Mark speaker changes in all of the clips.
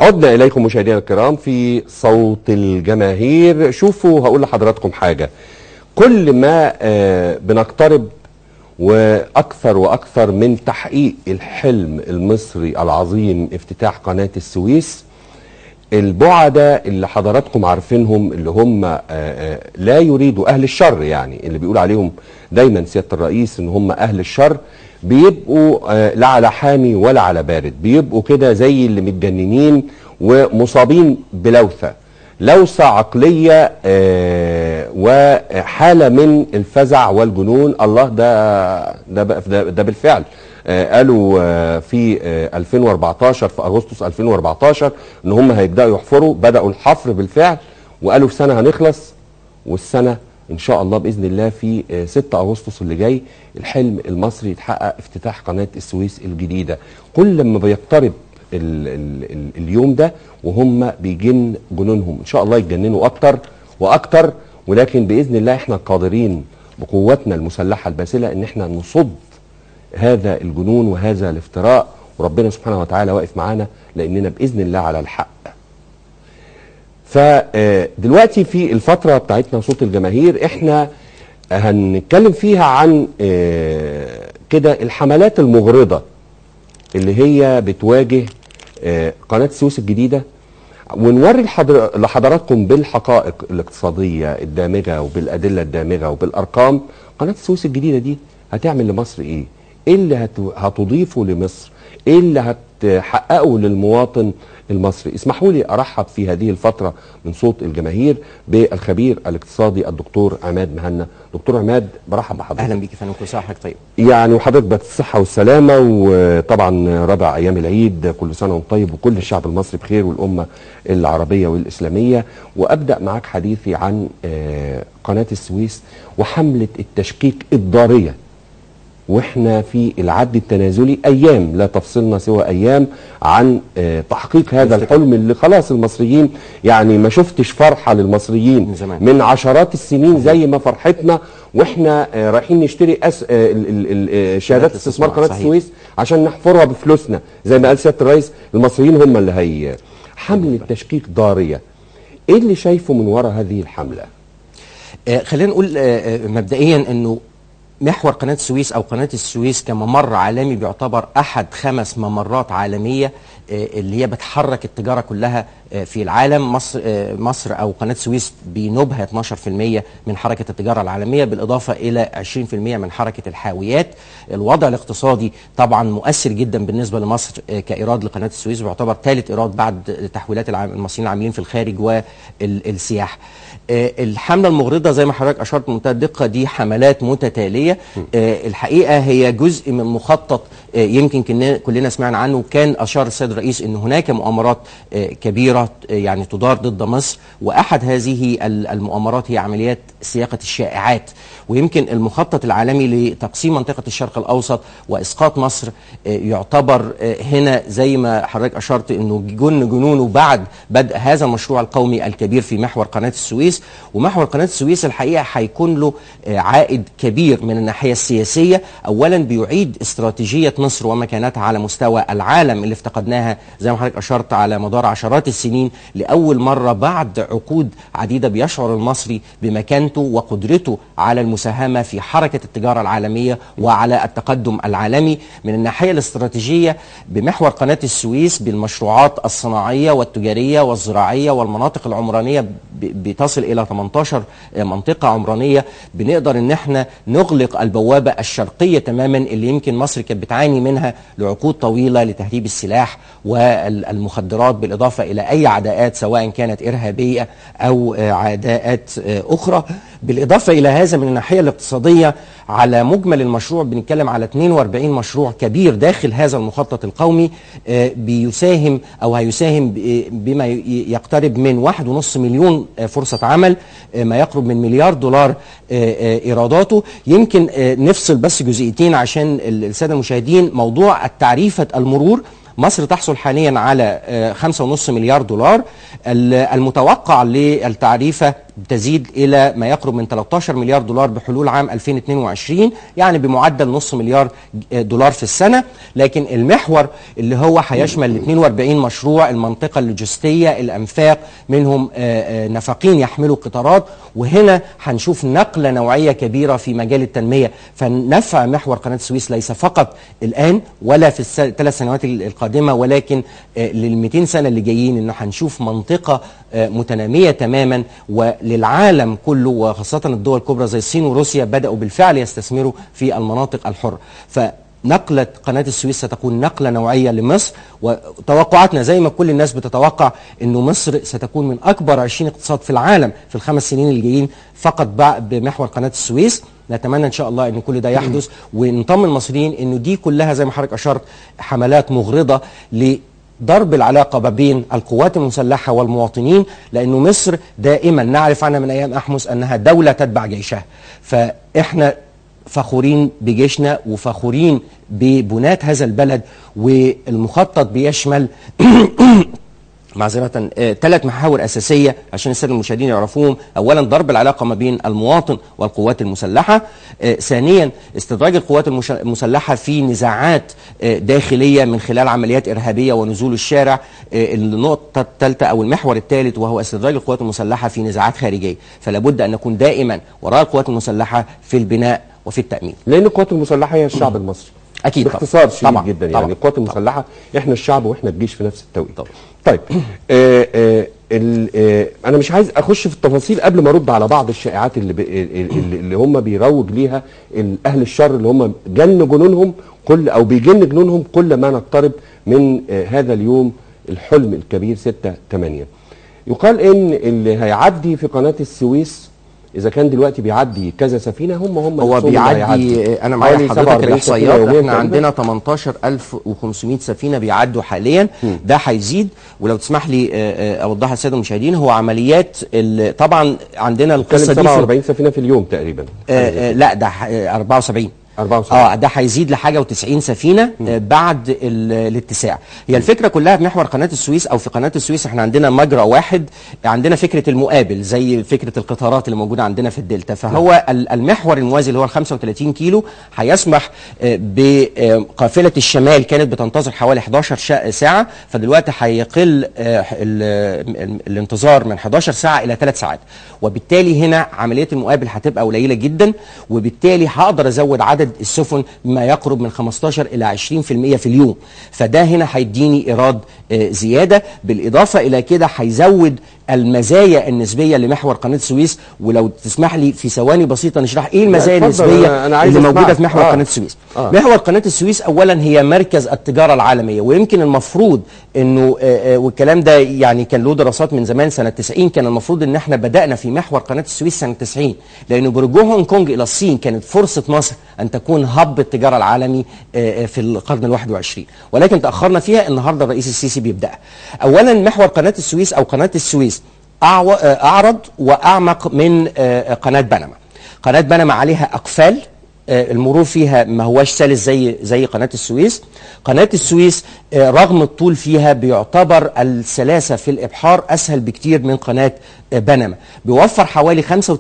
Speaker 1: عدنا إليكم مشاهدينا الكرام في صوت الجماهير شوفوا هقول لحضراتكم حاجة كل ما آه، بنقترب وأكثر وأكثر من تحقيق الحلم المصري العظيم افتتاح قناة السويس البعدة اللي حضراتكم عارفينهم اللي هم آه، آه، لا يريدوا أهل الشر يعني اللي بيقول عليهم دايما سيادة الرئيس ان هم أهل الشر بيبقوا آه، لا على حامي ولا على بارد بيبقوا كده زي اللي متجننين ومصابين بلوثة لوثة عقلية آه، وحالة من الفزع والجنون الله ده ده بقى- ده, ده بالفعل آه، قالوا آه، في آه، 2014 في اغسطس 2014 ان هم هيبداوا يحفروا بداوا الحفر بالفعل وقالوا في سنه هنخلص والسنه ان شاء الله باذن الله في آه، 6 اغسطس اللي جاي الحلم المصري يتحقق افتتاح قناه السويس الجديده كل ما بيقترب ال ال ال اليوم ده وهم بيجن جنونهم ان شاء الله يتجننوا اكتر واكتر ولكن باذن الله احنا قادرين بقوتنا المسلحه الباسله ان احنا نصد هذا الجنون وهذا الافتراء وربنا سبحانه وتعالى واقف معانا لاننا باذن الله على الحق فدلوقتي في الفترة بتاعتنا صوت الجماهير احنا هنتكلم فيها عن آه، كده الحملات المغرضة اللي هي بتواجه آه، قناة السويس الجديدة ونوري الحضر- لحضراتكم بالحقائق الاقتصادية الدامغة وبالأدلة الدامغة وبالأرقام قناة السويس الجديدة دي هتعمل لمصر إيه؟ إيه اللي هت- هتضيفه لمصر؟ إيه اللي هتحققه للمواطن المصري؟ اسمحوا لي أرحب في هذه الفترة من صوت الجماهير بالخبير الاقتصادي الدكتور عماد مهنا دكتور عماد برحب بحضرتك
Speaker 2: اهلا بيك يا فندم كل سنه وحضرتك طيب
Speaker 1: يعني وحضرتك بالصحة والسلامة وطبعا رابع أيام العيد كل سنة وانت طيب وكل الشعب المصري بخير والأمة العربية والإسلامية وأبدأ معك حديثي عن آه، قناة السويس وحملة التشكيك الضارية واحنا في العد التنازلي ايام لا تفصلنا سوى ايام عن آه، تحقيق هذا الحلم اللي خلاص المصريين يعني ما شفتش فرحه للمصريين
Speaker 2: من زمان.
Speaker 1: من عشرات السنين زي ما فرحتنا واحنا آه، رايحين نشتري أس... آه، ال- ال- ال- آه، شهادات استثمار قناه
Speaker 2: صحيح.
Speaker 1: السويس عشان نحفرها بفلوسنا زي ما قال سياده الرئيس المصريين هم اللي هي حمله تشكيك ضاريه ايه اللي شايفه من وراء هذه الحمله
Speaker 2: آه خلينا نقول آه آه، مبدئيا انه محور قناه السويس او قناه السويس كممر عالمي بيعتبر احد خمس ممرات عالميه آه، اللي هي بتحرك التجاره كلها آه، في العالم مصر آه، مصر او قناه السويس بينوبها 12% من حركه التجاره العالميه بالاضافه الى 20% من حركه الحاويات الوضع الاقتصادي طبعا مؤثر جدا بالنسبه لمصر آه، كايراد لقناه السويس بيعتبر ثالث ايراد بعد تحويلات العام- المصريين العاملين في الخارج والسياحه آه، الحمله المغرضه زي ما حضرتك اشرت بمنتهى الدقه دي حملات متتاليه آه، الحقيقه هي جزء من مخطط آه، يمكن كنا- كلنا سمعنا عنه كان اشار السيد الرئيس ان هناك مؤامرات آه، كبيره آه، يعني تدار ضد مصر واحد هذه ال- المؤامرات هي عمليات سياقه الشائعات ويمكن المخطط العالمي لتقسيم منطقه الشرق الاوسط واسقاط مصر آه، يعتبر آه، هنا زي ما حضرتك اشرت انه جن جنونه بعد بدء هذا المشروع القومي الكبير في محور قناه السويس ومحور قناه السويس الحقيقه هيكون له آه، عائد كبير من الناحيه السياسيه اولا بيعيد استراتيجيه مصر ومكانتها على مستوى العالم اللي افتقدناها زي ما حضرتك اشرت على مدار عشرات السنين لاول مره بعد عقود عديده بيشعر المصري بمكانته وقدرته على المساهمه في حركه التجاره العالميه وعلى التقدم العالمي من الناحيه الاستراتيجيه بمحور قناه السويس بالمشروعات الصناعيه والتجاريه والزراعيه والمناطق العمرانيه ب- بتصل الى 18 منطقه عمرانيه بنقدر ان احنا نغلق البوابه الشرقيه تماما اللي يمكن مصر كانت بتعاني منها لعقود طويله لتهريب السلاح والمخدرات بالاضافه الى اي عداءات سواء كانت ارهابيه او آه، عداءات آه، اخرى بالاضافه الى هذا من الناحيه الاقتصاديه على مجمل المشروع بنتكلم على 42 مشروع كبير داخل هذا المخطط القومي آه، بيساهم او هيساهم ب- بما ي- يقترب من واحد ونص مليون آه، فرصه عمل آه، ما يقرب من مليار دولار آه، آه، ايراداته يمكن آه، نفصل بس جزئيتين عشان ال- الساده المشاهدين موضوع التعريفه المرور مصر تحصل حاليا على آه، خمسة ونص مليار دولار ال- المتوقع للتعريفة تزيد الى ما يقرب من 13 مليار دولار بحلول عام 2022 يعني بمعدل نص مليار دولار في السنه لكن المحور اللي هو هيشمل 42 مشروع المنطقه اللوجستيه الانفاق منهم آه، آه، نفقين يحملوا قطارات وهنا هنشوف نقله نوعيه كبيره في مجال التنميه فنفع محور قناه السويس ليس فقط الان ولا في الثلاث سنوات القادمه ولكن لل 200 سنه اللي جايين انه هنشوف منطقه آه، متناميه تماما وللعالم كله وخاصه الدول الكبرى زي الصين وروسيا بداوا بالفعل يستثمروا في المناطق الحره ف نقلة قناة السويس ستكون نقلة نوعية لمصر وتوقعاتنا زي ما كل الناس بتتوقع أنه مصر ستكون من أكبر 20 اقتصاد في العالم في الخمس سنين اللي جايين فقط بع- بمحور قناة السويس نتمنى ان شاء الله ان كل ده يحدث ونطمن المصريين انه دي كلها زي ما حضرتك اشرت حملات مغرضه لضرب العلاقه ما بين القوات المسلحه والمواطنين لانه مصر دائما نعرف عنها من ايام احمس انها دوله تتبع جيشها فاحنا فخورين بجيشنا وفخورين ببنات هذا البلد والمخطط بيشمل معذرة ثلاث محاور أساسية عشان السادة المشاهدين يعرفوهم أولا ضرب العلاقة ما بين المواطن والقوات المسلحة آه، ثانيا استدراج القوات المش- المسلحة في نزاعات آه، داخلية من خلال عمليات إرهابية ونزول الشارع آه، النقطة الثالثة أو المحور الثالث وهو استدراج القوات المسلحة في نزاعات خارجية فلا بد أن نكون دائما وراء القوات المسلحة في البناء وفي التأمين
Speaker 1: لان القوات المسلحه هي الشعب المصري
Speaker 2: أكيد طبعاً.
Speaker 1: باختصار شديد
Speaker 2: طبعاً.
Speaker 1: جدا
Speaker 2: طبعاً.
Speaker 1: يعني القوات المسلحه احنا الشعب واحنا الجيش في نفس التوقيت
Speaker 2: طبعاً.
Speaker 1: طيب آه آه ال- آه انا مش عايز اخش في التفاصيل قبل ما ارد على بعض الشائعات اللي ب- اللي, اللي هم بيروج ليها ال- اهل الشر اللي هم جن جنونهم كل او بيجن جنونهم كل ما نقترب من آه هذا اليوم الحلم الكبير 6 8 يقال ان اللي هيعدي في قناه السويس اذا كان دلوقتي بيعدي كذا سفينه هم هم
Speaker 2: هو
Speaker 1: نفسهم اللي
Speaker 2: بيعدي
Speaker 1: هيعدوا.
Speaker 2: انا معايا
Speaker 1: حوالي
Speaker 2: حضرتك
Speaker 1: 47
Speaker 2: الاحصائيات
Speaker 1: سفينة يومياً
Speaker 2: احنا
Speaker 1: تقريباً.
Speaker 2: عندنا 18500 سفينه بيعدوا حاليا ده هيزيد ولو تسمح لي آه، آه، اوضحها للساده المشاهدين هو عمليات ال- طبعا عندنا القصه
Speaker 1: بتتكلم
Speaker 2: دي في
Speaker 1: 47 سفينه في اليوم تقريبا
Speaker 2: آه، آه، لا ده ح- آه، 74
Speaker 1: 74.
Speaker 2: اه ده هيزيد لحاجه و90 سفينه آه بعد ال- الاتساع هي الفكره كلها بمحور قناه السويس او في قناه السويس احنا عندنا مجرى واحد عندنا فكره المقابل زي فكره القطارات اللي موجوده عندنا في الدلتا فهو ال- المحور الموازي اللي هو ال 35 كيلو هيسمح آه، بقافله الشمال كانت بتنتظر حوالي 11 شا- ساعه فدلوقتي هيقل آه، ال- ال- الانتظار من 11 ساعه الى 3 ساعات وبالتالي هنا عمليه المقابل هتبقى قليله جدا وبالتالي هقدر ازود عدد السفن بما يقرب من 15 الى 20% في اليوم فده هنا هيديني ايراد آه، زياده بالاضافه الى كده هيزود المزايا النسبيه لمحور قناه السويس ولو تسمح لي في ثواني بسيطه نشرح ايه المزايا
Speaker 1: اتفضل،
Speaker 2: النسبيه
Speaker 1: أنا- أنا عايز
Speaker 2: اللي موجوده
Speaker 1: أسمعك.
Speaker 2: في محور
Speaker 1: آه.
Speaker 2: قناه السويس
Speaker 1: آه.
Speaker 2: محور قناه السويس اولا هي مركز التجاره العالميه ويمكن المفروض انه آه، آه، والكلام ده يعني كان له دراسات من زمان سنه 90 كان المفروض ان احنا بدانا في محور قناه السويس سنه 90 لانه برجوع هونج كونج الى الصين كانت فرصه مصر ان تكون هب التجاره العالمي آه، آه، في القرن ال 21 ولكن تاخرنا فيها النهارده الرئيس السيسي بيبداها اولا محور قناه السويس او قناه السويس أعو- آه، اعرض واعمق من آه، قناه بنما قناه بنما عليها اقفال آه، المرور فيها ما هواش سلس زي زي قناه السويس قناه السويس آه، رغم الطول فيها بيعتبر السلاسه في الابحار اسهل بكتير من قناه آه، بنما بيوفر حوالي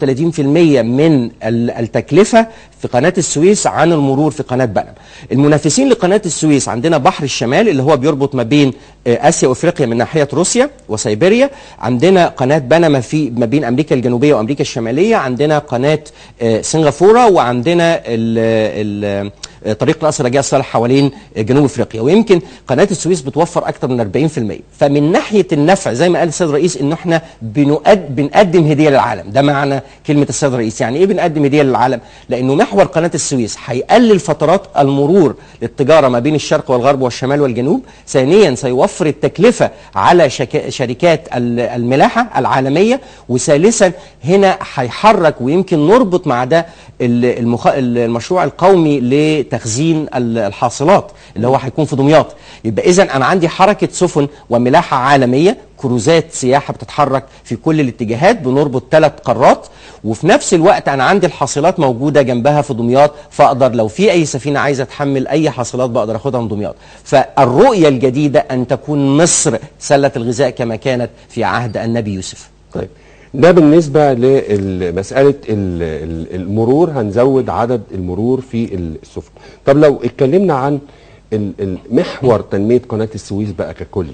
Speaker 2: 35% من ال- التكلفه في قناه السويس عن المرور في قناه بنما المنافسين لقناه السويس عندنا بحر الشمال اللي هو بيربط ما بين آه، اسيا وافريقيا من ناحيه روسيا وسيبيريا عندنا قناه بنما في ما بين امريكا الجنوبيه وامريكا الشماليه عندنا قناه آه، سنغافوره وعندنا ال ال آه، طريق راس رجاء الصالح حوالين آه، جنوب افريقيا ويمكن قناه السويس بتوفر اكثر من 40% فمن ناحيه النفع زي ما قال السيد الرئيس انه احنا بنؤد بنقدم هديه للعالم ده معنى كلمه السيد الرئيس يعني ايه بنقدم هديه للعالم لانه محور قناه السويس هيقلل فترات المرور للتجاره ما بين الشرق والغرب والشمال والجنوب ثانيا سيوفر التكلفه على شك... شركات ال- الملاحه العالميه وثالثا هنا هيحرك ويمكن نربط مع ده ال- المخ... المشروع القومي لتخزين ال- الحاصلات اللي هو هيكون في دمياط يبقى اذا انا عندي حركه سفن وملاحه عالميه كروزات سياحه بتتحرك في كل الاتجاهات بنربط ثلاث قارات وفي نفس الوقت انا عندي الحاصلات موجوده جنبها في دمياط فاقدر لو في اي سفينه عايزه تحمل اي حاصلات بقدر اخدها من دمياط فالرؤيه الجديده ان تكون مصر سله الغذاء كما كانت في عهد النبي يوسف
Speaker 1: طيب ده بالنسبة لمسألة ال- ال- المرور هنزود عدد المرور في السفن طب لو اتكلمنا عن ال- ال- محور تنمية قناة السويس بقى ككل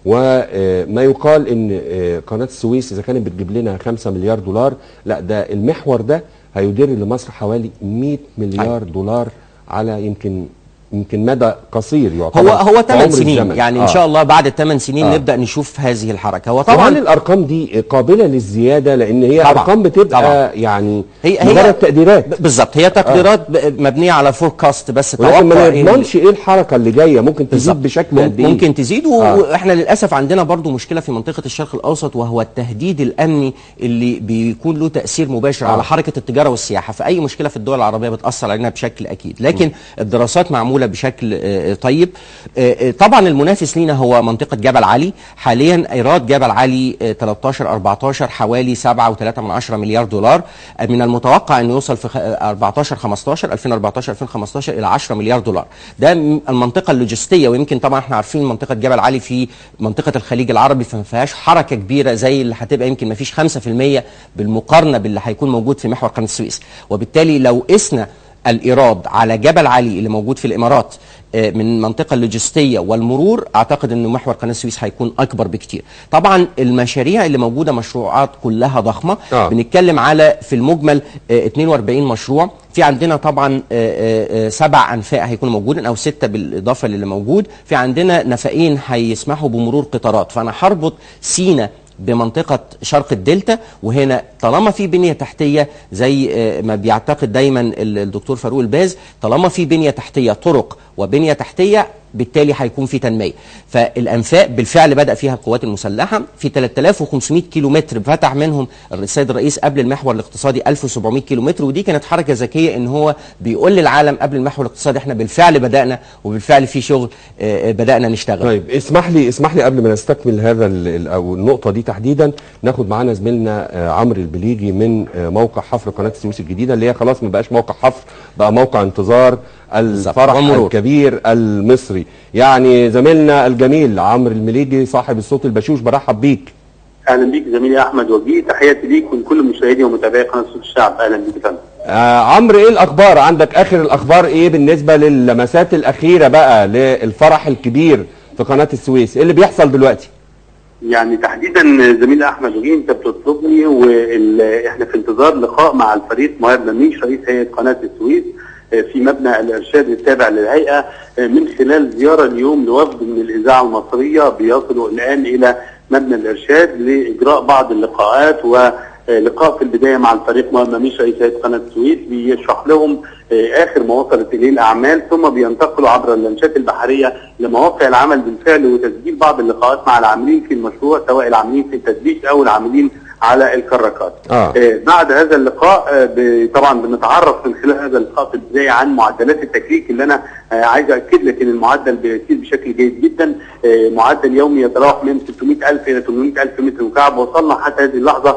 Speaker 1: وما يقال ان آه، قناة السويس اذا كانت بتجيب لنا 5 مليار دولار لا ده المحور ده هيدر لمصر حوالي 100 مليار دولار على يمكن يمكن مدى قصير يعتبر
Speaker 2: هو هو
Speaker 1: في
Speaker 2: 8
Speaker 1: عمر
Speaker 2: سنين
Speaker 1: الزمن.
Speaker 2: يعني
Speaker 1: آه.
Speaker 2: ان شاء الله بعد الثمان سنين
Speaker 1: آه.
Speaker 2: نبدا نشوف هذه الحركه هو
Speaker 1: طبعا
Speaker 2: طبعا
Speaker 1: الارقام دي قابله للزياده لان هي
Speaker 2: طبعاً.
Speaker 1: ارقام بتبقى
Speaker 2: طبعاً.
Speaker 1: يعني
Speaker 2: هي
Speaker 1: مجرد
Speaker 2: هي
Speaker 1: تقديرات
Speaker 2: ب- بالظبط هي تقديرات ب- مبنيه على فوركاست بس
Speaker 1: ولكن ما
Speaker 2: توقع إن-
Speaker 1: نضمنش ايه الحركه اللي جايه ممكن
Speaker 2: بالظبط.
Speaker 1: تزيد بشكل قد ايه
Speaker 2: ممكن تزيد و-
Speaker 1: آه.
Speaker 2: واحنا للاسف عندنا برضو مشكله في منطقه الشرق الاوسط وهو التهديد الامني اللي بيكون له تاثير مباشر
Speaker 1: آه.
Speaker 2: على حركه التجاره والسياحه فاي مشكله في الدول العربيه بتاثر علينا بشكل اكيد لكن الدراسات معموله بشكل آه، طيب آه، آه، طبعا المنافس لينا هو منطقه جبل علي حاليا ايراد جبل علي آه، 13 14 حوالي 7.3 من 10 مليار دولار آه، من المتوقع انه يوصل في خ- آه، 14 15 2014 2015 الى 10 مليار دولار ده م- المنطقه اللوجستيه ويمكن طبعا احنا عارفين منطقه جبل علي في منطقه الخليج العربي فما فيهاش حركه كبيره زي اللي هتبقى يمكن ما فيش 5% بالمقارنه باللي هيكون موجود في محور قناه السويس وبالتالي لو قسنا الايراد على جبل علي اللي موجود في الامارات آه، من المنطقه اللوجستيه والمرور اعتقد ان محور قناه السويس هيكون اكبر بكتير طبعا المشاريع اللي موجوده مشروعات كلها ضخمه
Speaker 1: آه.
Speaker 2: بنتكلم على في المجمل آه، 42 مشروع في عندنا طبعا آه، آه، آه، سبع انفاق هيكونوا موجودين او سته بالاضافه للي موجود في عندنا نفقين هيسمحوا بمرور قطارات فانا هربط سينا بمنطقة شرق الدلتا وهنا طالما في بنية تحتية زي آه، ما بيعتقد دايما ال- الدكتور فاروق الباز طالما في بنية تحتية طرق وبنية تحتية بالتالي هيكون في تنمية فالأنفاق بالفعل بدأ فيها القوات المسلحة في 3500 كيلو متر فتح منهم السيد الرئيس قبل المحور الاقتصادي 1700 كيلو متر ودي كانت حركة ذكية ان هو بيقول للعالم قبل المحور الاقتصادي احنا بالفعل بدأنا وبالفعل في شغل آه، آه، بدأنا نشتغل
Speaker 1: طيب اسمح لي اسمح لي قبل ما نستكمل هذا ال- ال- او النقطه دي تحديدا ناخد معانا زميلنا آه، عمرو البليجي من آه، موقع حفر قناه السويس الجديده اللي هي خلاص ما بقاش موقع حفر بقى موقع انتظار الفرح
Speaker 2: والمرور.
Speaker 1: الكبير المصري يعني زميلنا الجميل عمرو المليجي صاحب الصوت البشوش برحب بيك
Speaker 3: اهلا بيك زميلي احمد وجيه تحياتي ليك ولكل مشاهدي ومتابعي قناه صوت الشعب اهلا بيك يا فندم
Speaker 1: آه عمرو ايه الاخبار عندك اخر الاخبار ايه بالنسبه للمسات الاخيره بقى للفرح الكبير في قناه السويس ايه اللي بيحصل دلوقتي
Speaker 3: يعني تحديدا زميلي احمد وجيه انت بتطلبني واحنا في انتظار لقاء مع الفريق مهاب نميش رئيس هيئه قناه السويس آه، في مبنى الارشاد التابع للهيئه آه، من خلال زياره اليوم لوفد من الاذاعه المصريه بيصلوا الان الى مبنى الارشاد لاجراء بعض اللقاءات ولقاء في البدايه مع الفريق مهاب نميش رئيس هيئه قناه السويس بيشرح لهم آه، اخر ما وصلت اليه الاعمال ثم بينتقلوا عبر اللانشات البحريه لمواقع العمل بالفعل وتسجيل بعض اللقاءات مع العاملين في المشروع سواء العاملين في التدبيس او العاملين على الكراكات.
Speaker 1: آه.
Speaker 3: آه، بعد هذا اللقاء آه، ب- طبعا بنتعرف من خلال هذا اللقاء في البدايه عن معدلات التكليك اللي انا آه، عايز اكد لك ان المعدل بيسير بشكل جيد جدا آه، معدل يومي يتراوح من 600000 الى 800000 متر مكعب وصلنا حتى هذه اللحظه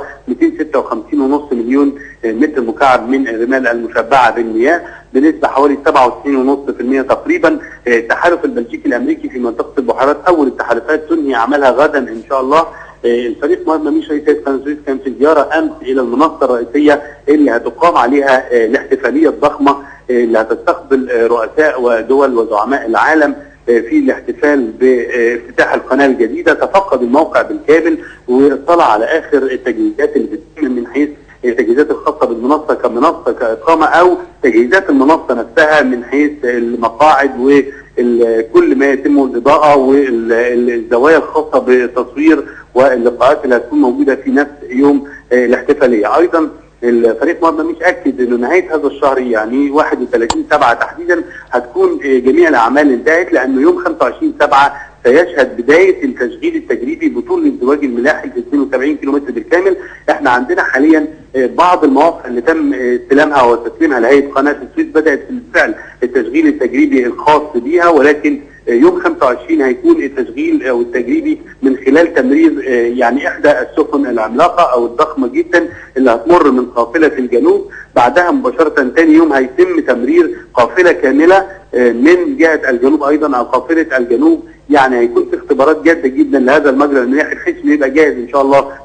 Speaker 3: 256.5 مليون آه، متر مكعب من الرمال المشبعه بالمياه بنسبه حوالي 97.5% تقريبا آه، التحالف البلجيكي الامريكي في منطقه البحيرات اول التحالفات تنهي عملها غدا ان شاء الله آه، الفريق مهاب مميش رئيس هيئه قناه السويس كان في زياره امس الى المنصه الرئيسيه اللي هتقام عليها آه، الاحتفاليه الضخمه آه، اللي هتستقبل آه، رؤساء ودول وزعماء العالم آه، في الاحتفال بافتتاح القناه الجديده تفقد الموقع بالكامل واطلع على اخر التجهيزات اللي بتتم من حيث التجهيزات الخاصه بالمنصه كمنصه كاقامه او تجهيزات المنصه نفسها من حيث المقاعد وكل ما يتم الاضاءه والزوايا الخاصه بالتصوير واللقاءات اللي هتكون موجوده في نفس يوم آه، الاحتفاليه ايضا الفريق مهاب مش اكد انه نهايه هذا الشهر يعني 31 7 تحديدا هتكون آه، جميع الاعمال انتهت لانه يوم 25 7 سيشهد بدايه التشغيل التجريبي بطول الازدواج الملاحي في 72 كيلو متر بالكامل احنا عندنا حاليا آه، بعض المواقع اللي تم آه، استلامها وتسليمها لهيئه قناه السويس بدات بالفعل التشغيل التجريبي الخاص بيها ولكن آه، يوم 25 هيكون التشغيل او التجريبي من خلال تمرير آه، يعني احدى السفن العملاقه او الضخمه جدا اللي هتمر من قافله الجنوب بعدها مباشره ثاني يوم هيتم تمرير قافله كامله آه، من جهه الجنوب ايضا او قافله الجنوب يعني هيكون في اختبارات جاده جدا لهذا المجرى الملاحي بحيث انه يبقى جاهز ان شاء الله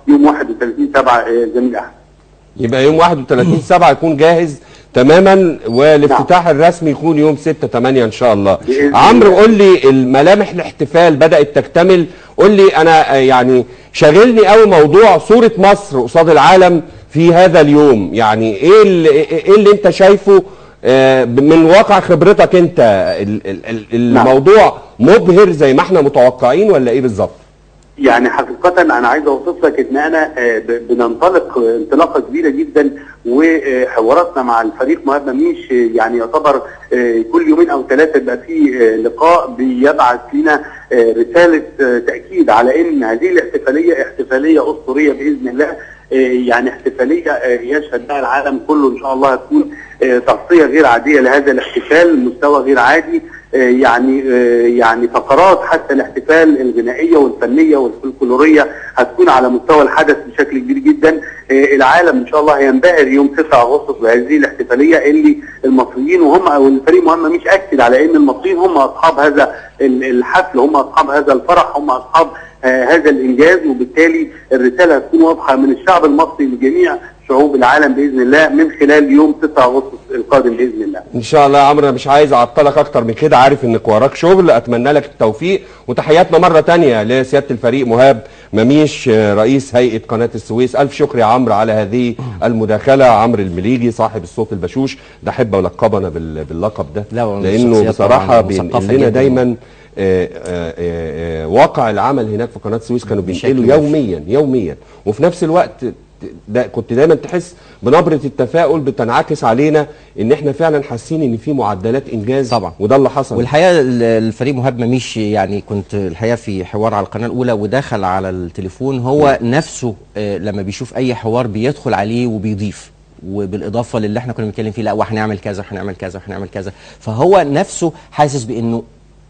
Speaker 3: يوم 31 7 زميل احمد
Speaker 1: يبقى يوم 31 7 يكون جاهز تماما والافتتاح الرسمي يكون يوم 6 8 ان شاء الله
Speaker 3: بإذن
Speaker 1: عمرو
Speaker 3: الله.
Speaker 1: قول لي الملامح الاحتفال بدات تكتمل قول لي انا آه، يعني شاغلني قوي موضوع صوره مصر قصاد العالم في هذا اليوم يعني ايه اللي, ايه اللي انت شايفه آه، من واقع خبرتك انت ال- ال- ال-
Speaker 3: نعم.
Speaker 1: الموضوع مبهر زي ما احنا متوقعين ولا ايه بالظبط
Speaker 3: يعني حقيقة أنا عايز أوصف لك إن أنا آه، ب- بننطلق آه، انطلاقة كبيرة جدا وحواراتنا مع الفريق مهاب مميش آه، يعني يعتبر آه، كل يومين أو ثلاثة يبقى في آه، لقاء بيبعث لنا آه، رسالة آه، تأكيد على إن هذه الاحتفالية احتفالية أسطورية بإذن الله آه، يعني احتفالية آه، يشهد لها العالم كله إن شاء الله هتكون آه، تغطية غير عادية لهذا الاحتفال مستوى غير عادي آه، يعني آه، يعني فقرات حتى الاحتفال الغنائيه والفنيه والفلكلوريه هتكون على مستوى الحدث بشكل كبير جدا آه، العالم ان شاء الله هينبهر يوم 9 اغسطس بهذه الاحتفاليه اللي المصريين وهم او الفريق مهم مش اكد على ان المصريين هم اصحاب هذا ال- الحفل هم اصحاب هذا الفرح هم اصحاب آه، هذا الانجاز وبالتالي الرساله هتكون واضحه من الشعب المصري لجميع شعوب العالم باذن الله من خلال يوم 9 اغسطس القادم باذن الله
Speaker 1: ان شاء الله يا عمرو انا مش عايز اعطلك اكتر من كده عارف انك وراك شغل اتمنى لك التوفيق وتحياتنا مره تانية لسياده الفريق مهاب مميش آه، رئيس هيئه قناه السويس الف شكر يا عمرو على هذه المداخله عمرو المليجي صاحب الصوت البشوش ده احب القبنا بال- باللقب ده
Speaker 2: لا، هو من
Speaker 1: لانه
Speaker 2: الشخصيات
Speaker 1: بصراحه
Speaker 2: طبعاً
Speaker 1: بينقل
Speaker 2: مثقفة
Speaker 1: لنا
Speaker 2: جداً.
Speaker 1: دايما آه، آه، آه، آه، واقع العمل هناك في قناه السويس كانوا
Speaker 2: بشكل
Speaker 1: بينقلوا
Speaker 2: وافي.
Speaker 1: يوميا يوميا وفي نفس الوقت ده كنت دايما تحس بنبره التفاؤل بتنعكس علينا ان احنا فعلا حاسين ان في معدلات انجاز
Speaker 2: طبعا.
Speaker 1: وده اللي حصل
Speaker 2: والحقيقه ال- الفريق مهاب مميش يعني كنت الحقيقه في حوار على القناه الاولى ودخل على التليفون هو نفسه آه، لما بيشوف اي حوار بيدخل عليه وبيضيف وبالاضافه للي احنا كنا بنتكلم فيه لا وهنعمل كذا وهنعمل كذا وهنعمل كذا فهو نفسه حاسس بانه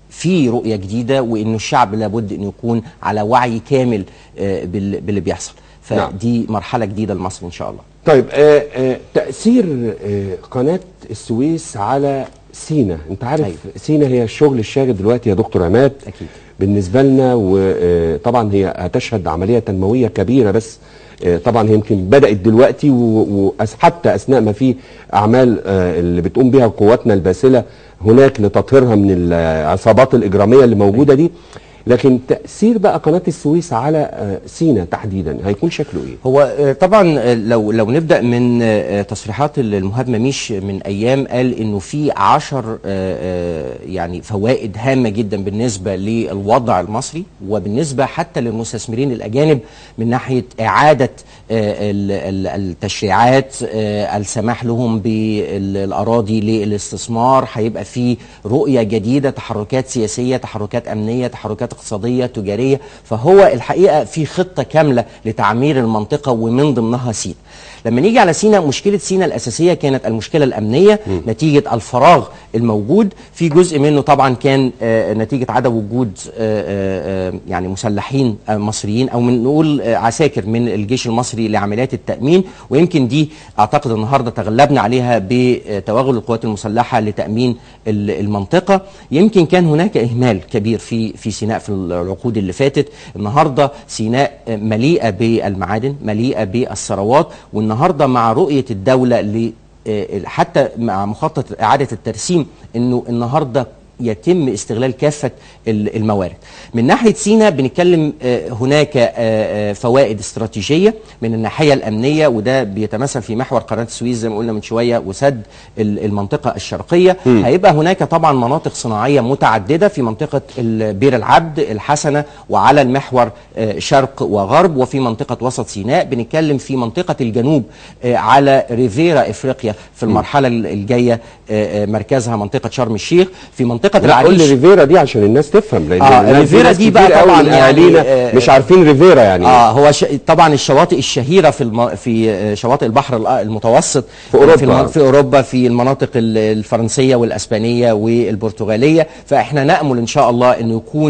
Speaker 2: في رؤيه جديده وانه الشعب لابد انه يكون على وعي كامل آه، بال- باللي بيحصل
Speaker 1: نعم.
Speaker 2: فدي مرحله جديده لمصر ان شاء الله
Speaker 1: طيب آه آه تاثير آه قناه السويس على سينا انت عارف
Speaker 2: أيوة.
Speaker 1: سينا هي الشغل الشاغل دلوقتي يا دكتور عماد
Speaker 2: أكيد.
Speaker 1: بالنسبه لنا وطبعا هي هتشهد عمليه تنمويه كبيره بس آه، طبعا هي يمكن بدات دلوقتي وحتى اثناء ما في اعمال آه، اللي بتقوم بها قواتنا الباسله هناك لتطهيرها من العصابات الاجراميه اللي موجوده دي لكن تاثير بقى قناه السويس على آه، سينا تحديدا هيكون شكله ايه؟
Speaker 2: هو آه، طبعا آه، لو لو نبدا من آه، تصريحات المهاب مميش من ايام قال انه في عشر آه، آه، يعني فوائد هامه جدا بالنسبه للوضع المصري وبالنسبه حتى للمستثمرين الاجانب من ناحيه اعاده آه، ال- ال- التشريعات آه، السماح لهم بالاراضي للاستثمار هيبقى في رؤيه جديده تحركات سياسيه تحركات امنيه تحركات اقتصاديه تجاريه فهو الحقيقه في خطه كامله لتعمير المنطقه ومن ضمنها سينا لما نيجي على سينا مشكله سينا الاساسيه كانت المشكله الامنيه نتيجه الفراغ الموجود في جزء منه طبعا كان آه، نتيجه عدم وجود آه، آه، آه، يعني مسلحين آه، مصريين او من نقول آه، عساكر من الجيش المصري لعمليات التامين ويمكن دي اعتقد النهارده تغلبنا عليها بتوغل القوات المسلحه لتامين ال- المنطقه يمكن كان هناك اهمال كبير في في سيناء في العقود اللي فاتت النهارده سيناء آه، مليئه بالمعادن مليئه بالثروات والنهارده مع رؤيه الدوله ل آه، حتى مع مخطط اعاده الترسيم انه النهارده يتم استغلال كافه ال- الموارد. من ناحيه سينا بنتكلم آه، هناك آه، آه، فوائد استراتيجيه من الناحيه الامنيه وده بيتمثل في محور قناه السويس زي ما قلنا من شويه وسد ال- المنطقه الشرقيه هيبقى هناك طبعا مناطق صناعيه متعدده في منطقه ال- بير العبد الحسنه وعلى المحور آه، شرق وغرب وفي منطقه وسط سيناء بنتكلم في منطقه الجنوب آه، على ريفيرا افريقيا في المرحله ال- الجايه آه، آه، مركزها منطقه شرم الشيخ في منطقه
Speaker 1: لا قول لي
Speaker 2: العريش
Speaker 1: ريفيرا دي عشان الناس تفهم لان
Speaker 2: آه،
Speaker 1: الناس- في
Speaker 2: ريفيرا
Speaker 1: ناس
Speaker 2: دي
Speaker 1: كتير
Speaker 2: بقى
Speaker 1: قوي
Speaker 2: طبعاً
Speaker 1: من
Speaker 2: يعني،
Speaker 1: اهالينا
Speaker 2: آه،
Speaker 1: مش عارفين ريفيرا يعني
Speaker 2: اه هو ش... طبعا الشواطئ الشهيره في الم... في آه، شواطئ البحر الأ- المتوسط
Speaker 1: في أوروبا.
Speaker 2: في, الم... في اوروبا في المناطق ال- الفرنسيه والاسبانيه والبرتغاليه فاحنا نامل ان شاء الله انه يكون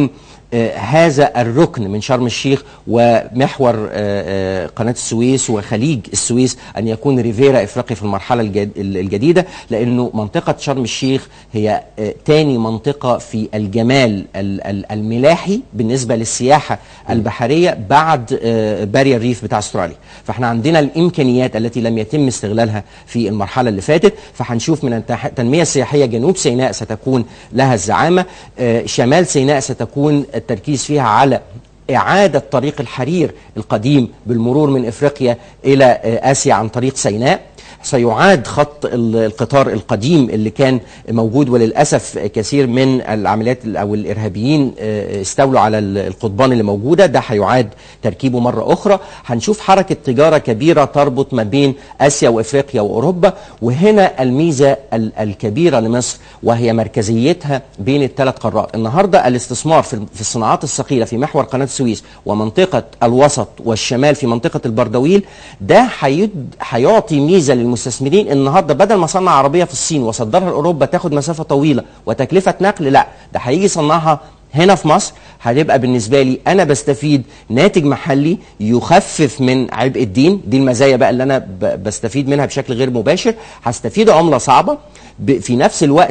Speaker 2: آه، هذا الركن من شرم الشيخ ومحور آه، آه، قناة السويس وخليج السويس أن يكون ريفيرا إفريقيا في المرحلة الجد- الجديدة لأنه منطقة شرم الشيخ هي آه، تاني منطقة في الجمال ال- ال- الملاحي بالنسبة للسياحة البحرية بعد آه، بارير ريف بتاع استراليا فاحنا عندنا الإمكانيات التي لم يتم استغلالها في المرحلة اللي فاتت فهنشوف من التح- التنمية السياحية جنوب سيناء ستكون لها الزعامة آه، شمال سيناء ستكون التركيز فيها على إعادة طريق الحرير القديم بالمرور من إفريقيا إلى آه، آسيا عن طريق سيناء سيعاد خط ال- القطار القديم اللي كان موجود وللأسف كثير من العمليات ال- أو الإرهابيين آه، استولوا على ال- القضبان اللي موجودة ده هيعاد تركيبه مرة أخرى هنشوف حركة تجارة كبيرة تربط ما بين آسيا وإفريقيا وأوروبا وهنا الميزة ال- الكبيرة لمصر وهي مركزيتها بين الثلاث قارات النهاردة الاستثمار في في الصناعات الثقيلة في محور قناة السويس ومنطقة الوسط والشمال في منطقة البردويل ده هيد- هيعطي ميزة للمستثمرين النهاردة بدل ما صنع عربية في الصين وصدرها لأوروبا تاخد مسافة طويلة وتكلفة نقل لا ده هيجي يصنعها هنا في مصر هتبقى بالنسبة لي أنا بستفيد ناتج محلي يخفف من عبء الدين دي المزايا بقى اللي أنا ب- بستفيد منها بشكل غير مباشر هستفيد عملة صعبة ب- في نفس الوقت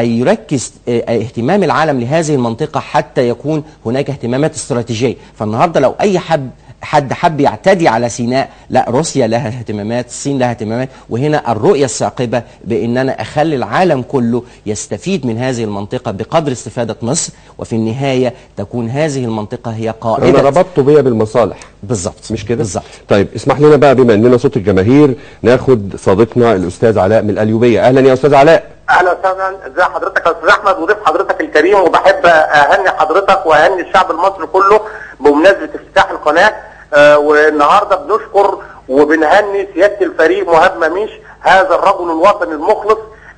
Speaker 2: هيركز آه، آه، اهتمام العالم لهذه المنطقة حتى يكون هناك اهتمامات استراتيجية فالنهاردة لو أي حب حد حب يعتدي على سيناء لا روسيا لها اهتمامات الصين لها اهتمامات وهنا الرؤية الثاقبة بأن أنا أخلي العالم كله يستفيد من هذه المنطقة بقدر استفادة مصر وفي النهاية تكون هذه المنطقة هي
Speaker 1: انا
Speaker 2: قائدة
Speaker 1: ربطته بيا بالمصالح
Speaker 2: بالظبط
Speaker 1: مش كده
Speaker 2: بالظبط
Speaker 1: طيب اسمح لنا بقى بما اننا صوت الجماهير ناخد صديقنا الاستاذ علاء من القليوبيه اهلا يا استاذ علاء
Speaker 4: اهلا وسهلا ازي حضرتك يا استاذ احمد وضيف حضرتك الكريم وبحب اهني حضرتك واهني الشعب المصري كله بمناسبه افتتاح القناه آه والنهارده بنشكر وبنهني سياده الفريق مهاب مميش هذا الرجل الوطني المخلص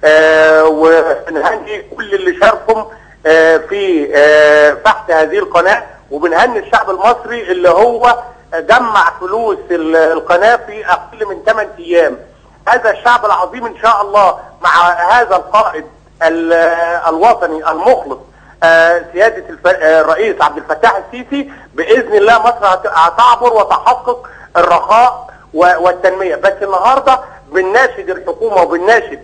Speaker 4: آه وبنهني كل اللي شاركم آه في آه فتح هذه القناه وبنهني الشعب المصري اللي هو جمع فلوس ال- القناه في اقل من 8 ايام هذا الشعب العظيم ان شاء الله مع هذا القائد ال- الوطني المخلص آه، سيادة الف- آه، الرئيس عبد الفتاح السيسي بإذن الله مصر هت- هتعبر وتحقق الرخاء و- والتنمية بس النهاردة بنناشد الحكومة وبنناشد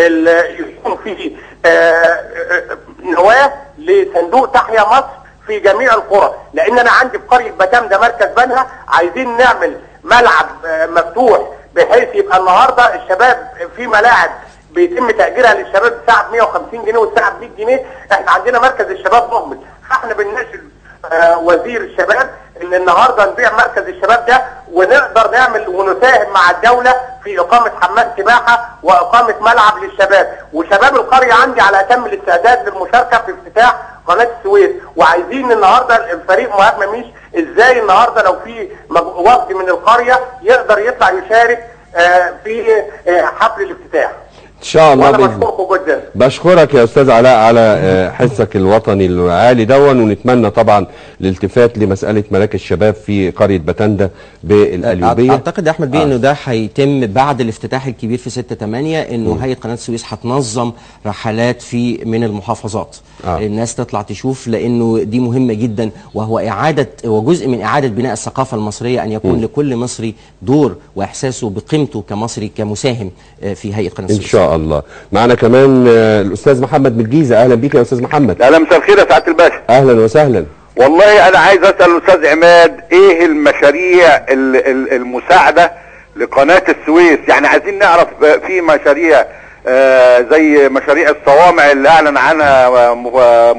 Speaker 4: ال- يكون في آه، آه، نواة لصندوق تحيا مصر في جميع القرى لان انا عندي في قريه بتام ده مركز بنها عايزين نعمل ملعب آه، مفتوح بحيث يبقى النهارده الشباب في ملاعب بيتم تاجيرها للشباب بساعه ب 150 جنيه والساعه ب 100 جنيه احنا عندنا مركز الشباب مهمل فاحنا بنناشد آه، وزير الشباب ان النهارده نبيع مركز الشباب ده ونقدر نعمل ونساهم مع الدوله في اقامه حمام سباحه واقامه ملعب للشباب وشباب القريه عندي على اتم الاستعداد للمشاركه في افتتاح قناه السويس وعايزين النهارده الفريق مهاب مميش ازاي النهارده لو في مج- وفد من القريه يقدر يطلع يشارك آه، في آه، حفل الافتتاح
Speaker 1: ان شاء الله
Speaker 4: وانا
Speaker 1: باذن
Speaker 4: بشكركم جدا
Speaker 1: بشكرك يا استاذ علاء على آه، حسك الوطني العالي دون ونتمنى طبعا الالتفات لمساله ملاك الشباب في قريه بتنده بالقليوبيه
Speaker 2: اعتقد يا احمد بيه
Speaker 1: آه.
Speaker 2: انه ده هيتم بعد الافتتاح الكبير في 6 8 انه هيئه قناه السويس هتنظم رحلات في من المحافظات
Speaker 1: آه.
Speaker 2: الناس تطلع تشوف لانه دي مهمه جدا وهو اعاده وجزء من اعاده بناء الثقافه المصريه ان يكون لكل مصري دور واحساسه بقيمته كمصري كمساهم آه، في هيئه قناه
Speaker 1: ان
Speaker 2: السويس
Speaker 1: شاء الله معنا كمان آه، الاستاذ محمد من الجيزه اهلا بيك يا استاذ محمد
Speaker 5: اهلا مساء الخير يا سعاده الباشا
Speaker 1: اهلا وسهلا
Speaker 5: والله انا عايز اسال الاستاذ عماد ايه المشاريع ال- ال- المساعده لقناه السويس يعني عايزين نعرف آه، في مشاريع آه، زي مشاريع الصوامع اللي اعلن عنها م-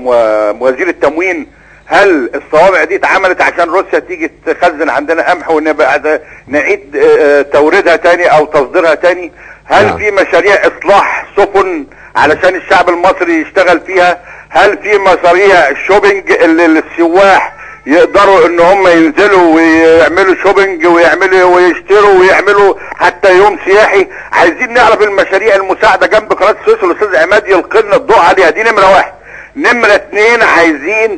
Speaker 5: م- وزير التموين هل الصوامع دي اتعملت عشان روسيا تيجي تخزن عندنا قمح ونبقى نعيد آه، آه، توريدها تاني او تصديرها تاني هل
Speaker 1: نعم.
Speaker 5: في مشاريع اصلاح سفن علشان الشعب المصري يشتغل فيها هل في مشاريع شوبينج اللي السواح يقدروا ان هم ينزلوا ويعملوا شوبينج ويعملوا ويشتروا ويعملوا حتى يوم سياحي عايزين نعرف المشاريع المساعده جنب قناه السويس والاستاذ عماد يلقي لنا الضوء عليها دي نمره واحد نمره اتنين عايزين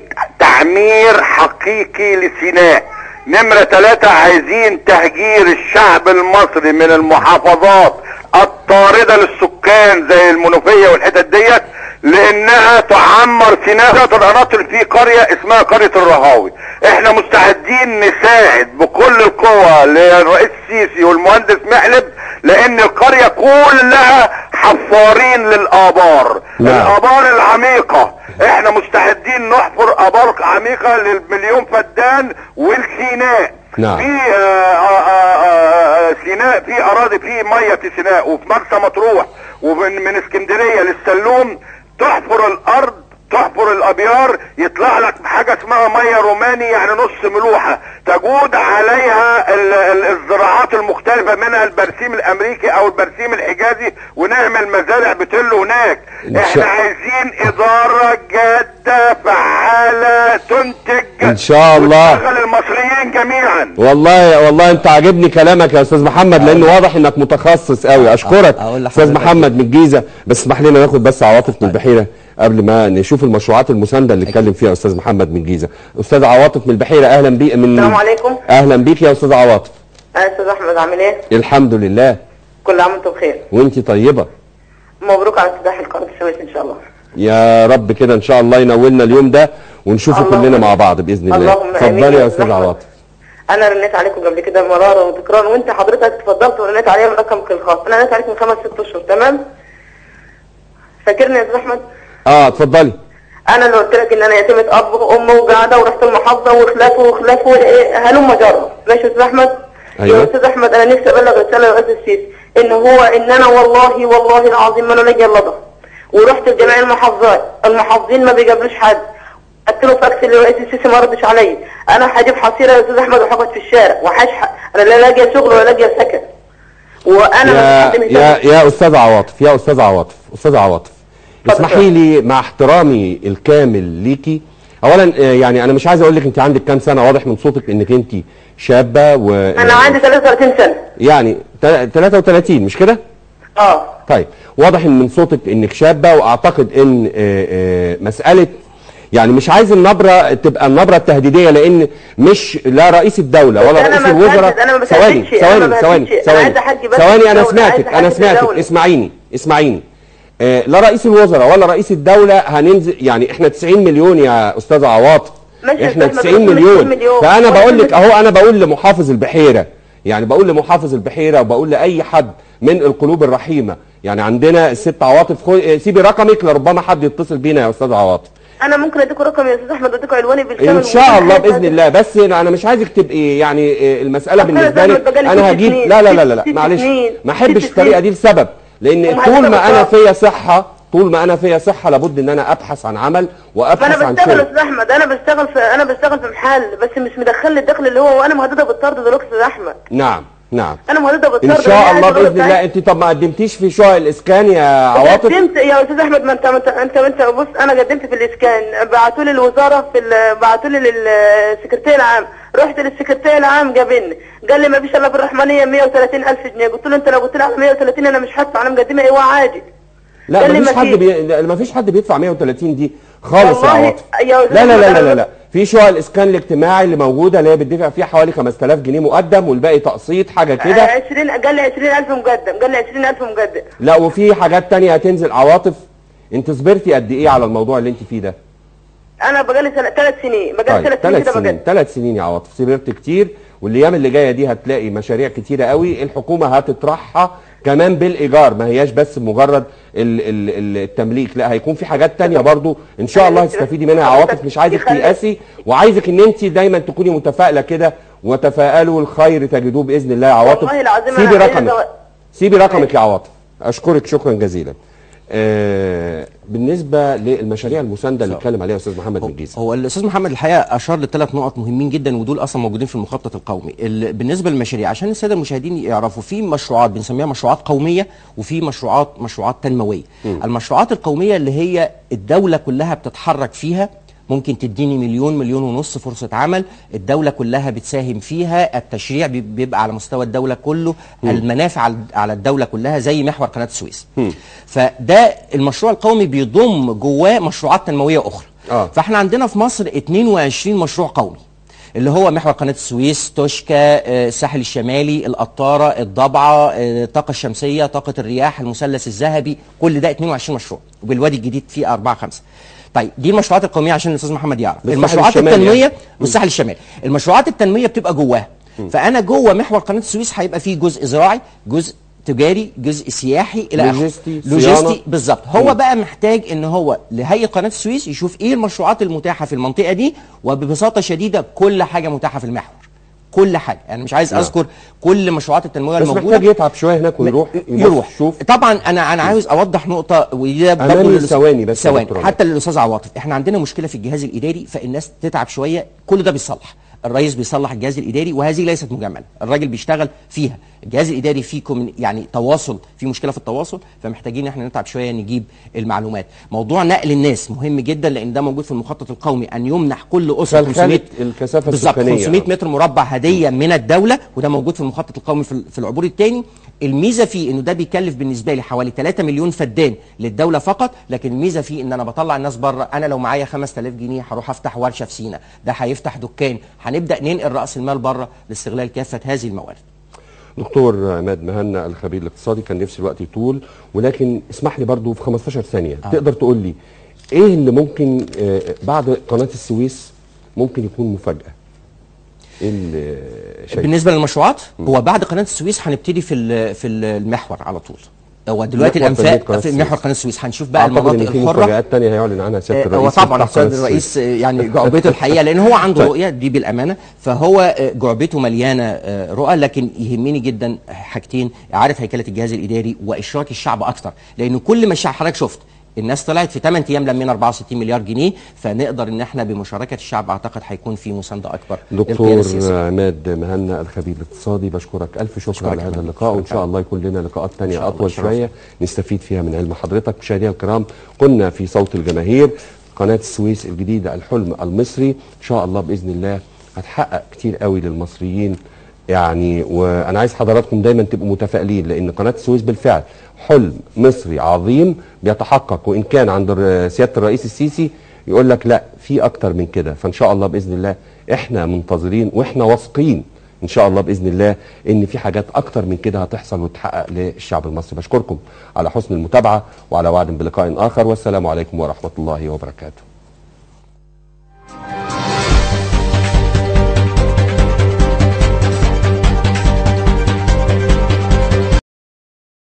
Speaker 5: تعمير حقيقي لسيناء نمرة ثلاثة عايزين تهجير الشعب المصري من المحافظات الطاردة للسكان زي المنوفية والحتت ديت لانها تعمر سيناء ثلاث القناطر في قرية اسمها قرية الرهاوي احنا مستعدين نساعد بكل القوة للرئيس السيسي والمهندس محلب لان القرية كلها حفارين للابار
Speaker 1: نعم.
Speaker 5: الابار العميقة احنا مستعدين نحفر ابار عميقة للمليون فدان والسيناء
Speaker 1: نعم.
Speaker 5: في آه، آه، آه، آه، سيناء في اراضي في ميه في سيناء وفي مرسى مطروح ومن من اسكندريه للسلوم تحفر الارض تحفر الابيار يطلع لك حاجه اسمها ميه روماني يعني نص ملوحه تجود عليها ال- ال- الزراعات المختلفه منها البرسيم الامريكي او البرسيم الحجازي ونعمل مزارع بتل هناك
Speaker 1: إن
Speaker 5: احنا
Speaker 1: شاء-
Speaker 5: عايزين اداره جاده فعاله تنتج
Speaker 1: إن شاء الله.
Speaker 5: وتشغل المصريين جميعا
Speaker 1: والله والله انت عاجبني كلامك يا استاذ محمد لانه واضح انك متخصص قوي اشكرك
Speaker 2: أقول
Speaker 1: استاذ
Speaker 2: لحضرتك
Speaker 1: محمد من الجيزه بس اسمح لنا ناخد بس عواطف من البحيره قبل ما نشوف المشروعات المسانده اللي اتكلم فيها استاذ محمد من الجيزه استاذ عواطف من البحيره اهلا بيك من
Speaker 6: السلام عليكم.
Speaker 1: اهلا بيك يا استاذ عواطف
Speaker 6: يا استاذ احمد عامل ايه؟
Speaker 1: الحمد لله
Speaker 6: كل عام وانتم بخير
Speaker 1: وانت طيبه
Speaker 6: مبروك على افتتاح القناه السويس ان شاء الله
Speaker 1: يا رب كده ان شاء الله ينولنا اليوم ده ونشوفه
Speaker 6: اللهم
Speaker 1: كلنا مع
Speaker 6: آمين.
Speaker 1: بعض باذن الله
Speaker 6: اللهم آمين
Speaker 1: اتفضلي يا
Speaker 6: يا
Speaker 1: استاذ
Speaker 6: أحمد.
Speaker 1: عواطف
Speaker 6: انا رنيت عليكم قبل كده مرارا وتكرارا وانت حضرتك اتفضلت ورنيت عليا من رقمك الخاص انا رنيت عليك من خمس ست اشهر تمام؟ فاكرني يا استاذ احمد؟
Speaker 1: اه اتفضلي
Speaker 6: انا اللي قلت لك ان انا يتيمه اب وام وقاعده ورحت المحافظه وخلافه وخلافه إيه، هلم جره ماشي يا استاذ احمد؟
Speaker 1: أيوة.
Speaker 6: يا استاذ احمد انا نفسي ابلغ رساله لرئيس السيسي ان هو ان انا والله والله العظيم ما انا لاقي اللضا ورحت لجميع المحافظات المحافظين ما بيقابلوش حد قلت له فاكس لرئيس السيسي ما ردش عليا انا هجيب حصيره يا استاذ احمد وهقعد في الشارع وهشحق انا لا لاقي شغل ولا لاقي سكن وانا
Speaker 1: يا
Speaker 6: مش حد
Speaker 1: يا يا استاذ عواطف يا استاذ عواطف استاذ عواطف
Speaker 6: اتفضل.
Speaker 1: اسمحي لي مع احترامي الكامل ليكي اولا آه، يعني انا مش عايز اقول لك انت عندك كام سنه واضح من صوتك انك انت شابه و
Speaker 6: انا عندي 33 سنه
Speaker 1: يعني تل- 33 مش كده
Speaker 6: اه
Speaker 1: طيب واضح ان من صوتك انك شابه واعتقد ان آه، آه، مساله يعني مش عايز النبره تبقى النبره التهديديه لان مش لا رئيس الدوله ولا
Speaker 6: بس أنا
Speaker 1: رئيس
Speaker 6: ما
Speaker 1: الوزراء
Speaker 6: بهدد، أنا ما
Speaker 1: ثواني
Speaker 6: بهددش، أنا ما
Speaker 1: ثواني
Speaker 6: بهددش.
Speaker 1: ثواني
Speaker 6: أنا
Speaker 1: ثواني
Speaker 6: عايزة أحكي بس
Speaker 1: ثواني انا
Speaker 6: الدولة،
Speaker 1: سمعتك
Speaker 6: عايزة
Speaker 1: انا
Speaker 6: أحكي
Speaker 1: سمعتك
Speaker 6: الدولة.
Speaker 1: اسمعيني اسمعيني آه، لا رئيس الوزراء ولا رئيس الدوله هننزل يعني احنا 90 مليون يا استاذ عواطف
Speaker 6: ماشي يا
Speaker 1: احنا
Speaker 6: أستاذ، ما
Speaker 1: 90
Speaker 6: بنقول
Speaker 1: مليون
Speaker 6: 90 مليون.
Speaker 1: فانا
Speaker 6: ولا
Speaker 1: بقول لك
Speaker 6: كلمة-
Speaker 1: اهو انا بقول لمحافظ البحيره يعني بقول لمحافظ البحيره وبقول لاي حد من القلوب الرحيمه يعني عندنا الست عواطف خو... سيبي رقمك لربما حد يتصل بينا يا استاذ عواطف
Speaker 6: انا ممكن اديكوا رقم يا استاذ احمد واديكوا عنواني بالكامل
Speaker 1: ان شاء الله
Speaker 6: وكل
Speaker 1: باذن
Speaker 6: حاجة.
Speaker 1: الله بس انا مش عايزك تبقي يعني إيه، المساله
Speaker 6: طب أنا
Speaker 1: بالنسبه
Speaker 6: زي ما
Speaker 1: لي
Speaker 6: بقالي
Speaker 1: انا
Speaker 6: ست
Speaker 1: هجيب
Speaker 6: سنين،
Speaker 1: لا لا لا لا, لا
Speaker 6: ست
Speaker 1: معلش
Speaker 6: سنين،
Speaker 1: ما احبش
Speaker 6: ست
Speaker 1: الطريقه
Speaker 6: سنين.
Speaker 1: دي لسبب لان
Speaker 6: وما
Speaker 1: طول
Speaker 6: هتبقى
Speaker 1: ما انا
Speaker 6: بالظبط.
Speaker 1: فيا صحه طول ما انا فيا صحه لابد ان انا ابحث عن عمل
Speaker 6: ما
Speaker 1: وابحث
Speaker 6: انا
Speaker 1: عن
Speaker 6: بشتغل يا
Speaker 1: شغل
Speaker 6: استاذ احمد انا بشتغل في انا بشتغل في محل بس مش مدخل لي الدخل اللي هو وانا مهدده بالطرد دلوقتي يا استاذ احمد
Speaker 1: نعم نعم
Speaker 6: انا مهدده بالطرد
Speaker 1: ان شاء
Speaker 6: أنا
Speaker 1: الله
Speaker 6: عايزة أقول
Speaker 1: باذن
Speaker 6: لك
Speaker 1: الله انت طب ما قدمتيش في شقق الاسكان يا عواطف
Speaker 6: قدمت يا استاذ احمد ما انت ما انت انت, انت بص انا قدمت في الاسكان بعتوا لي الوزاره في ال- بعتوا لي للسكرتير العام رحت للسكرتير العام جابني قال لي ما فيش الا في الرحمانيه 130 الف جنيه قلت له انت لو قلت لي على 130 انا مش هدفع انا مقدمه ايواء عادي
Speaker 1: لا
Speaker 6: قال لي
Speaker 1: مفيش
Speaker 6: ما
Speaker 1: حد
Speaker 6: فيش.
Speaker 1: بي... مفيش حد بيدفع 130 دي خالص يا
Speaker 6: والله
Speaker 1: عواطف
Speaker 6: يا أستاذ
Speaker 1: لا لا لا
Speaker 6: أحمد
Speaker 1: لا لا,
Speaker 6: أنا
Speaker 1: لا. في شقق الاسكان الاجتماعي اللي موجوده اللي هي بتدفع فيها حوالي 5000 جنيه مقدم والباقي تقسيط حاجه كده
Speaker 6: 20 قال لي 20000 مقدم قال لي 20000 مقدم
Speaker 1: لا وفي حاجات تانية هتنزل عواطف انت صبرتي قد ايه على الموضوع اللي انت فيه ده
Speaker 6: انا بقالي سنه ثلاث سنين بقالي
Speaker 1: طيب
Speaker 6: ثلاث سنين
Speaker 1: ثلاث
Speaker 6: كده
Speaker 1: سنين
Speaker 6: بقدم
Speaker 1: ثلاث سنين يا عواطف صبرت كتير والايام اللي جايه دي هتلاقي مشاريع كتيره قوي الحكومه هتطرحها كمان بالايجار ما هياش بس مجرد ال ال ال التمليك لا هيكون في حاجات تانية برضو ان شاء الله هتستفيدي منها يا عواطف مش عايزك
Speaker 6: يخلي-
Speaker 1: تيأسي وعايزك ان انت دايما تكوني متفائله كده وتفائلوا الخير تجدوه باذن الله يا عواطف
Speaker 6: والله العظيم
Speaker 1: سيبي
Speaker 6: أنا عايزة
Speaker 1: رقمك
Speaker 6: أزود-
Speaker 1: سيبي رقمك يا عواطف اشكرك شكرا جزيلا آه بالنسبه للمشاريع المسانده اللي اتكلم عليها استاذ محمد من الجيزه
Speaker 2: هو الاستاذ محمد الحقيقه اشار لثلاث نقط مهمين جدا ودول اصلا موجودين في المخطط القومي ال- بالنسبه للمشاريع عشان الساده المشاهدين يعرفوا في مشروعات بنسميها مشروعات قوميه وفي مشروعات مشروعات تنمويه المشروعات القوميه اللي هي الدوله كلها بتتحرك فيها ممكن تديني مليون مليون ونص فرصة عمل الدولة كلها بتساهم فيها التشريع بي- بيبقى على مستوى الدولة كله المنافع على- على الدولة كلها زي محور قناة السويس فده المشروع القومي بيضم جواه مشروعات تنموية أخرى
Speaker 1: آه.
Speaker 2: فاحنا عندنا في مصر 22 مشروع قومي اللي هو محور قناه السويس توشكا آه، الساحل الشمالي القطاره الضبعه آه، الطاقه الشمسيه طاقه الرياح المثلث الذهبي كل ده 22 مشروع وبالوادي الجديد فيه 4 5 طيب دي المشروعات القوميه عشان الاستاذ محمد يعرف
Speaker 1: بالساحل
Speaker 2: المشروعات
Speaker 1: الشمالي
Speaker 2: التنمويه
Speaker 1: يعني.
Speaker 2: والساحل الشمالي المشروعات التنمويه بتبقى جواها فانا جوه محور قناه السويس هيبقى فيه جزء زراعي جزء تجاري جزء سياحي الى اخره
Speaker 1: لوجستي، صيانة.
Speaker 2: لوجستي بالظبط هو بقى محتاج ان هو لهيئه قناه السويس يشوف ايه المشروعات المتاحه في المنطقه دي وببساطه شديده كل حاجه متاحه في المحور كل حاجه يعني مش عايز
Speaker 1: نعم.
Speaker 2: اذكر كل مشروعات التنميه
Speaker 1: بس
Speaker 2: الموجوده
Speaker 1: محتاج يتعب شويه هناك ويروح يبص
Speaker 2: يروح
Speaker 1: يشوف
Speaker 2: طبعا انا انا عاوز اوضح نقطه ودي
Speaker 1: أماني
Speaker 2: برضه للأس-
Speaker 1: ثواني بس يا
Speaker 2: ثواني
Speaker 1: دكتور
Speaker 2: حتى للاستاذ عواطف احنا عندنا مشكله في الجهاز الاداري فالناس تتعب شويه كل ده بيصلح الرئيس بيصلح الجهاز الاداري وهذه ليست مجامله الراجل بيشتغل فيها الجهاز الاداري فيه كومن- يعني تواصل في مشكله في التواصل فمحتاجين احنا نتعب شويه نجيب المعلومات موضوع نقل الناس مهم جدا لان ده موجود في المخطط القومي ان يمنح كل اسره
Speaker 1: خلخلة
Speaker 2: 500
Speaker 1: الكثافة
Speaker 2: بالظبط
Speaker 1: السكانية.
Speaker 2: 500 متر مربع هديه من الدوله وده موجود في المخطط القومي في في العبور الثاني الميزه فيه انه ده بيكلف بالنسبه لي حوالي 3 مليون فدان للدوله فقط لكن الميزه فيه ان انا بطلع الناس بره انا لو معايا 5000 جنيه هروح افتح ورشه في سينا ده هيفتح دكان هنبدا ننقل راس المال بره لاستغلال كافه هذه الموارد
Speaker 1: دكتور عماد مهنا الخبير الاقتصادي كان نفسي الوقت يطول ولكن اسمح لي برضو في 15 ثانيه آه. تقدر تقول لي ايه اللي ممكن آه بعد قناه السويس ممكن يكون مفاجاه ايه اللي شايف
Speaker 2: بالنسبه للمشروعات هو بعد قناه السويس هنبتدي في ال- في المحور على طول هو دلوقتي
Speaker 1: محور تنمية
Speaker 2: الانفاق
Speaker 1: قناة
Speaker 2: في
Speaker 1: السويس.
Speaker 2: محور قناه السويس هنشوف بقى
Speaker 1: اعتقد
Speaker 2: المناطق
Speaker 1: ان في
Speaker 2: الحره
Speaker 1: مفاجات تانية هيعلن عنها سياده
Speaker 2: آه،
Speaker 1: الرئيس
Speaker 2: هو طبعا
Speaker 1: يفتح قناة
Speaker 2: السيد الرئيس
Speaker 1: السويس.
Speaker 2: آه، يعني جعبته الحقيقه لان هو عنده
Speaker 1: طيب.
Speaker 2: رؤيه دي بالامانه فهو آه، جعبته مليانه آه، رؤى لكن يهمني جدا حاجتين اعاده هيكله الجهاز الاداري واشراك الشعب اكتر لان كل ما الشعب حضرتك شفت الناس طلعت في 8 ايام لمينا 64 مليار جنيه فنقدر ان احنا بمشاركه الشعب اعتقد هيكون في مسانده اكبر للقيادة
Speaker 1: دكتور
Speaker 2: السياسية.
Speaker 1: عماد مهنا الخبير الاقتصادي بشكرك الف شكر
Speaker 2: أشكرك
Speaker 1: على
Speaker 2: يا
Speaker 1: هذا
Speaker 2: فندم.
Speaker 1: اللقاء وان
Speaker 2: شكرا.
Speaker 1: شاء الله يكون لنا لقاءات
Speaker 2: إن
Speaker 1: تانية
Speaker 2: شاء الله،
Speaker 1: اطول
Speaker 2: شرف.
Speaker 1: شويه نستفيد فيها من علم حضرتك مشاهدينا الكرام كنا في صوت الجماهير قناه السويس الجديده الحلم المصري ان شاء الله باذن الله هتحقق كتير قوي للمصريين يعني وانا عايز حضراتكم دايما تبقوا متفائلين لان قناه السويس بالفعل حلم مصري عظيم بيتحقق وان كان عند الر- سياده الرئيس السيسي يقول لك لا في اكتر من كده فان شاء الله باذن الله احنا منتظرين واحنا واثقين ان شاء الله باذن الله ان في حاجات اكتر من كده هتحصل وتتحقق للشعب المصري بشكركم على حسن المتابعه وعلى وعد بلقاء اخر والسلام عليكم ورحمه الله وبركاته